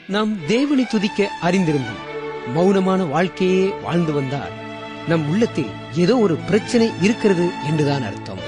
நாம் தேவனை துதிக்க அறிந்திருந்தும் மௌனமான வாழ்க்கையே வாழ்ந்து வந்தால் நம் உள்ளத்தில் ஏதோ ஒரு பிரச்சனை இருக்கிறது என்றுதான் அர்த்தம்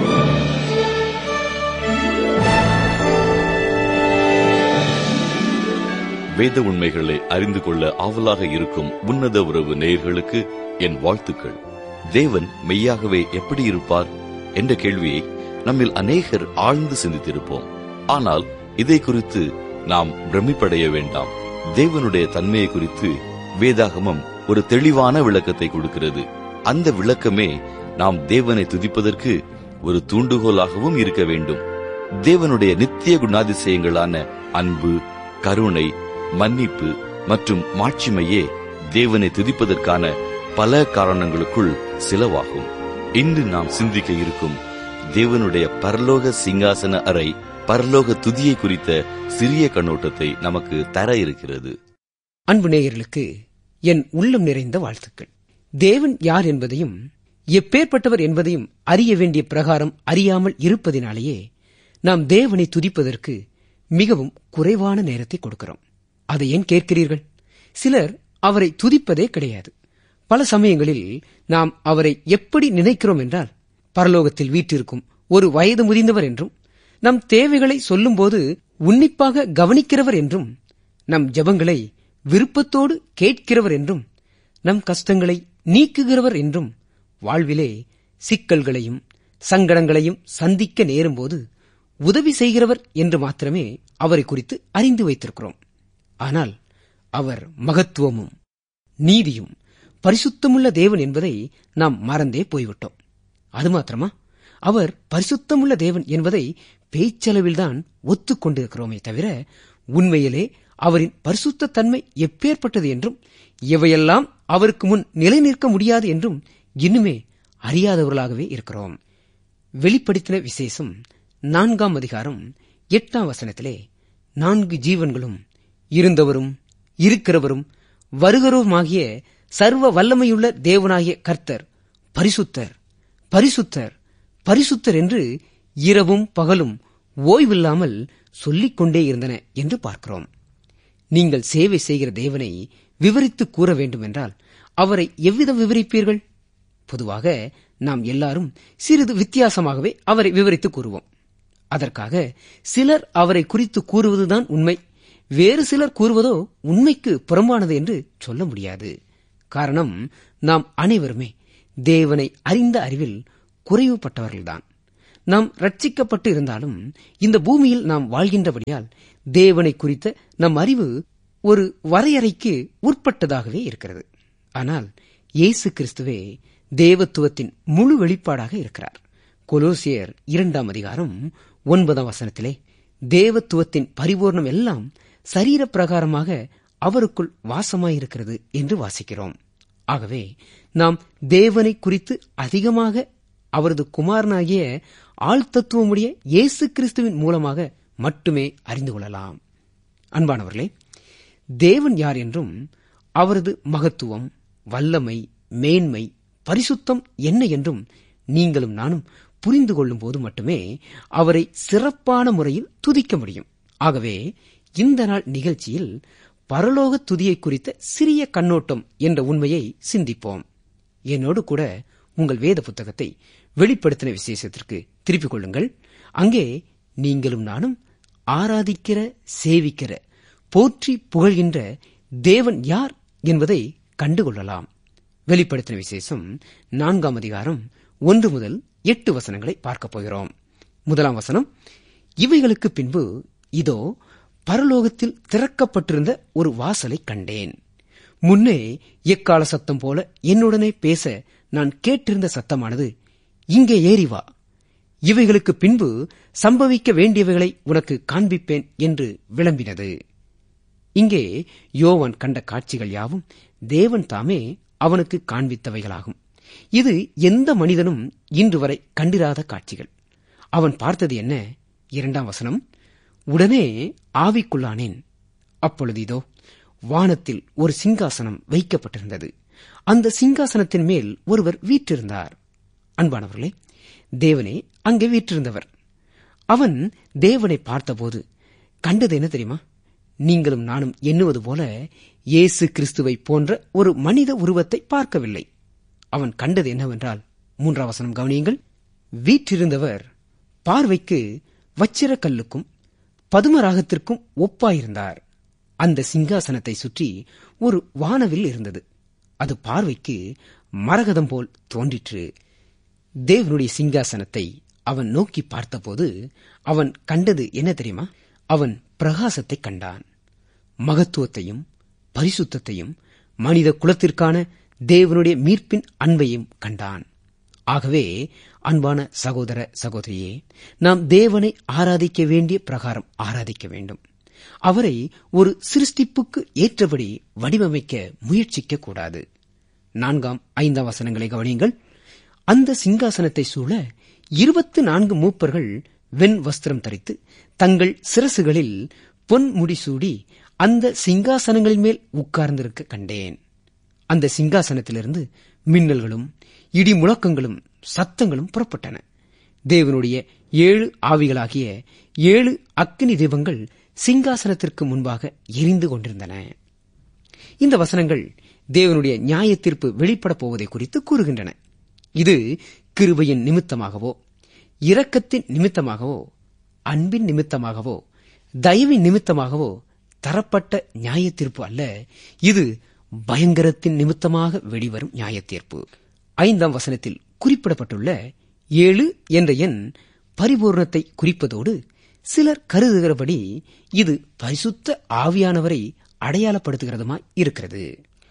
வேத உண்மைகளை அறிந்து கொள்ள ஆவலாக இருக்கும் உன்னத உறவு நேயர்களுக்கு என் வாழ்த்துக்கள் தேவன் மெய்யாகவே எப்படி இருப்பார் என்ற கேள்வியை நம்மில் அநேகர் ஆழ்ந்து சிந்தித்திருப்போம் ஆனால் இதை குறித்து நாம் பிரமிப்படைய வேண்டாம் தேவனுடைய தன்மையை குறித்து வேதாகமம் ஒரு தெளிவான விளக்கத்தை கொடுக்கிறது அந்த விளக்கமே நாம் தேவனை துதிப்பதற்கு ஒரு தூண்டுகோலாகவும் இருக்க வேண்டும் தேவனுடைய நித்திய குணாதிசயங்களான அன்பு கருணை மன்னிப்பு மற்றும் மாட்சிமையே தேவனை துதிப்பதற்கான பல காரணங்களுக்குள் சிலவாகும் இன்று நாம் சிந்திக்க இருக்கும் தேவனுடைய பரலோக சிங்காசன அறை பரலோக துதியை குறித்த சிறிய கண்ணோட்டத்தை நமக்கு தர இருக்கிறது அன்பு நேயர்களுக்கு என் உள்ளம் நிறைந்த வாழ்த்துக்கள் தேவன் யார் என்பதையும் எப்பேற்பட்டவர் என்பதையும் அறிய வேண்டிய பிரகாரம் அறியாமல் இருப்பதினாலேயே நாம் தேவனை துதிப்பதற்கு மிகவும் குறைவான நேரத்தை கொடுக்கிறோம் அதை ஏன் கேட்கிறீர்கள் சிலர் அவரை துதிப்பதே கிடையாது பல சமயங்களில் நாம் அவரை எப்படி நினைக்கிறோம் என்றால் பரலோகத்தில் வீற்றிருக்கும் ஒரு வயது முதிர்ந்தவர் என்றும் நம் தேவைகளை சொல்லும்போது உன்னிப்பாக கவனிக்கிறவர் என்றும் நம் ஜெபங்களை விருப்பத்தோடு கேட்கிறவர் என்றும் நம் கஷ்டங்களை நீக்குகிறவர் என்றும் வாழ்விலே சிக்கல்களையும் சங்கடங்களையும் சந்திக்க நேரும்போது உதவி செய்கிறவர் என்று மாத்திரமே அவரை குறித்து அறிந்து வைத்திருக்கிறோம் ஆனால் அவர் மகத்துவமும் நீதியும் பரிசுத்தமுள்ள தேவன் என்பதை நாம் மறந்தே போய்விட்டோம் அது மாத்திரமா அவர் பரிசுத்தமுள்ள தேவன் என்பதை பேச்சளவில்தான் ஒத்துக்கொண்டிருக்கிறோமே தவிர உண்மையிலே அவரின் பரிசுத்த தன்மை எப்பேற்பட்டது என்றும் எவையெல்லாம் அவருக்கு முன் நிலை நிற்க முடியாது என்றும் இன்னுமே அறியாதவர்களாகவே இருக்கிறோம் வெளிப்படுத்தின விசேஷம் நான்காம் அதிகாரம் எட்டாம் வசனத்திலே நான்கு ஜீவன்களும் இருந்தவரும் இருக்கிறவரும் வருகிறவருமாகிய சர்வ வல்லமையுள்ள தேவனாகிய கர்த்தர் பரிசுத்தர் பரிசுத்தர் பரிசுத்தர் என்று இரவும் பகலும் ஓய்வில்லாமல் சொல்லிக் கொண்டே இருந்தன என்று பார்க்கிறோம் நீங்கள் சேவை செய்கிற தேவனை விவரித்து கூற வேண்டுமென்றால் அவரை எவ்விதம் விவரிப்பீர்கள் பொதுவாக நாம் எல்லாரும் சிறிது வித்தியாசமாகவே அவரை விவரித்து கூறுவோம் அதற்காக சிலர் அவரை குறித்து கூறுவதுதான் உண்மை வேறு சிலர் கூறுவதோ உண்மைக்கு புறம்பானது என்று சொல்ல முடியாது காரணம் நாம் அனைவருமே தேவனை அறிந்த அறிவில் குறைவுபட்டவர்கள்தான் நாம் ரட்சிக்கப்பட்டு இருந்தாலும் இந்த பூமியில் நாம் வாழ்கின்றபடியால் தேவனை குறித்த நம் அறிவு ஒரு வரையறைக்கு உட்பட்டதாகவே இருக்கிறது ஆனால் இயேசு கிறிஸ்துவே தேவத்துவத்தின் முழு வெளிப்பாடாக இருக்கிறார் கொலோசியர் இரண்டாம் அதிகாரம் ஒன்பதாம் வசனத்திலே தேவத்துவத்தின் பரிபூர்ணம் எல்லாம் சரீர பிரகாரமாக அவருக்குள் வாசமாயிருக்கிறது என்று வாசிக்கிறோம் ஆகவே நாம் தேவனை குறித்து அதிகமாக அவரது குமாரனாகிய ஆழ்த்தத்துவமுடைய இயேசு கிறிஸ்துவின் மூலமாக மட்டுமே அறிந்து கொள்ளலாம் அன்பானவர்களே தேவன் யார் என்றும் அவரது மகத்துவம் வல்லமை மேன்மை பரிசுத்தம் என்ன என்றும் நீங்களும் நானும் புரிந்து கொள்ளும் போது மட்டுமே அவரை சிறப்பான முறையில் துதிக்க முடியும் ஆகவே இந்த நாள் நிகழ்ச்சியில் பரலோக துதியை குறித்த சிறிய கண்ணோட்டம் என்ற உண்மையை சிந்திப்போம் என்னோடு கூட உங்கள் வேத புத்தகத்தை வெளிப்படுத்தின விசேஷத்திற்கு திருப்பிக் கொள்ளுங்கள் அங்கே நீங்களும் நானும் ஆராதிக்கிற சேவிக்கிற போற்றி புகழ்கின்ற தேவன் யார் என்பதை கண்டுகொள்ளலாம் வெளிப்படுத்தின விசேஷம் நான்காம் அதிகாரம் ஒன்று முதல் எட்டு வசனங்களை பார்க்கப் போகிறோம் முதலாம் வசனம் இவைகளுக்கு பின்பு இதோ பரலோகத்தில் திறக்கப்பட்டிருந்த ஒரு வாசலை கண்டேன் முன்னே எக்கால சத்தம் போல என்னுடனே பேச நான் கேட்டிருந்த சத்தமானது இங்கே ஏறி வா இவைகளுக்கு பின்பு சம்பவிக்க வேண்டியவைகளை உனக்கு காண்பிப்பேன் என்று விளம்பினது இங்கே யோவான் கண்ட காட்சிகள் யாவும் தேவன் தாமே அவனுக்கு காண்பித்தவைகளாகும் இது எந்த மனிதனும் இன்று வரை கண்டிராத காட்சிகள் அவன் பார்த்தது என்ன இரண்டாம் வசனம் உடனே ஆவிக்குள்ளானேன் அப்பொழுது இதோ வானத்தில் ஒரு சிங்காசனம் வைக்கப்பட்டிருந்தது அந்த சிங்காசனத்தின் மேல் ஒருவர் வீற்றிருந்தார் அன்பானவர்களே தேவனே அங்கே வீற்றிருந்தவர் அவன் தேவனை பார்த்தபோது கண்டது என்ன தெரியுமா நீங்களும் நானும் எண்ணுவது போல இயேசு கிறிஸ்துவை போன்ற ஒரு மனித உருவத்தை பார்க்கவில்லை அவன் கண்டது என்னவென்றால் மூன்றாம் வசனம் கவனியுங்கள் வீற்றிருந்தவர் பார்வைக்கு வச்சிரக்கல்லுக்கும் பதுமராகத்திற்கும் ஒப்பாயிருந்தார் அந்த சிங்காசனத்தை சுற்றி ஒரு வானவில் இருந்தது அது பார்வைக்கு மரகதம் போல் தோன்றிற்று தேவனுடைய சிங்காசனத்தை அவன் நோக்கி பார்த்தபோது அவன் கண்டது என்ன தெரியுமா அவன் பிரகாசத்தை கண்டான் மகத்துவத்தையும் பரிசுத்தத்தையும் மனித குலத்திற்கான தேவனுடைய மீட்பின் அன்பையும் கண்டான் ஆகவே அன்பான சகோதர சகோதரியே நாம் தேவனை ஆராதிக்க வேண்டிய பிரகாரம் ஆராதிக்க வேண்டும் அவரை ஒரு சிருஷ்டிப்புக்கு ஏற்றபடி வடிவமைக்க முயற்சிக்க கூடாது நான்காம் ஐந்தாம் வசனங்களை கவனியுங்கள் அந்த சிங்காசனத்தை சூழ இருபத்து நான்கு மூப்பர்கள் வெண் வஸ்திரம் தரித்து தங்கள் சிரசுகளில் பொன் முடிசூடி அந்த சிங்காசனங்களின் மேல் உட்கார்ந்திருக்க கண்டேன் அந்த சிங்காசனத்திலிருந்து மின்னல்களும் இடி முழக்கங்களும் சத்தங்களும் புறப்பட்டன தேவனுடைய ஏழு ஆவிகளாகிய ஏழு அக்னி தீபங்கள் சிங்காசனத்திற்கு முன்பாக எரிந்து கொண்டிருந்தன இந்த வசனங்கள் தேவனுடைய நியாய தீர்ப்பு வெளிப்படப் போவதை குறித்து கூறுகின்றன இது கிருபையின் நிமித்தமாகவோ இரக்கத்தின் நிமித்தமாகவோ அன்பின் நிமித்தமாகவோ தயவின் நிமித்தமாகவோ தரப்பட்ட நியாய தீர்ப்பு அல்ல இது பயங்கரத்தின் நிமித்தமாக வெளிவரும் நியாய தீர்ப்பு ஐந்தாம் வசனத்தில் குறிப்பிடப்பட்டுள்ள ஏழு என்ற எண் பரிபூர்ணத்தை குறிப்பதோடு சிலர் கருதுகிறபடி இது பரிசுத்த ஆவியானவரை அடையாளப்படுத்துகிறதுமாய் இருக்கிறது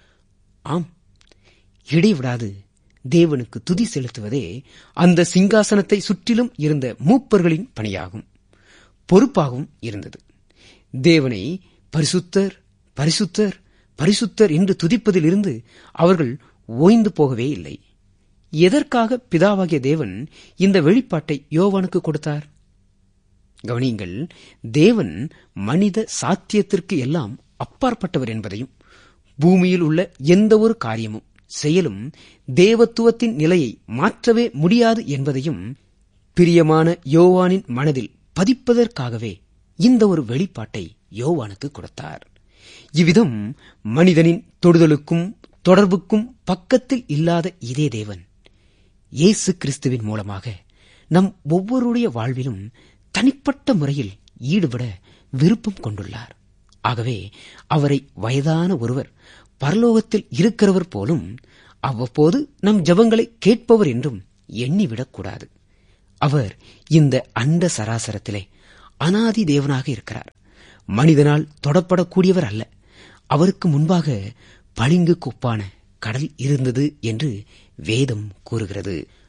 ஆம் இடைவிடாது தேவனுக்கு துதி செலுத்துவதே அந்த சிங்காசனத்தை சுற்றிலும் இருந்த மூப்பர்களின் பணியாகும் பொறுப்பாகவும் இருந்தது தேவனை பரிசுத்தர் பரிசுத்தர் பரிசுத்தர் என்று துதிப்பதில் இருந்து அவர்கள் ஓய்ந்து போகவே இல்லை எதற்காக பிதாவாகிய தேவன் இந்த வெளிப்பாட்டை யோவானுக்கு கொடுத்தார் கவனியுங்கள் தேவன் மனித சாத்தியத்திற்கு எல்லாம் அப்பாற்பட்டவர் என்பதையும் பூமியில் உள்ள எந்த ஒரு காரியமும் செயலும் தேவத்துவத்தின் நிலையை மாற்றவே முடியாது என்பதையும் பிரியமான யோவானின் மனதில் பதிப்பதற்காகவே இந்த ஒரு வெளிப்பாட்டை யோவானுக்கு கொடுத்தார் இவ்விதம் மனிதனின் தொடுதலுக்கும் தொடர்புக்கும் பக்கத்தில் இல்லாத இதே தேவன் இயேசு கிறிஸ்துவின் மூலமாக நம் ஒவ்வொருடைய வாழ்விலும் தனிப்பட்ட முறையில் ஈடுபட விருப்பம் கொண்டுள்ளார் ஆகவே அவரை வயதான ஒருவர் பரலோகத்தில் இருக்கிறவர் போலும் அவ்வப்போது நம் ஜபங்களை கேட்பவர் என்றும் எண்ணிவிடக்கூடாது அவர் இந்த அண்ட சராசரத்திலே அனாதி தேவனாக இருக்கிறார் மனிதனால் தொடப்படக்கூடியவர் அல்ல அவருக்கு முன்பாக பளிங்கு கொப்பான கடல் இருந்தது என்று வேதம் கூறுகிறது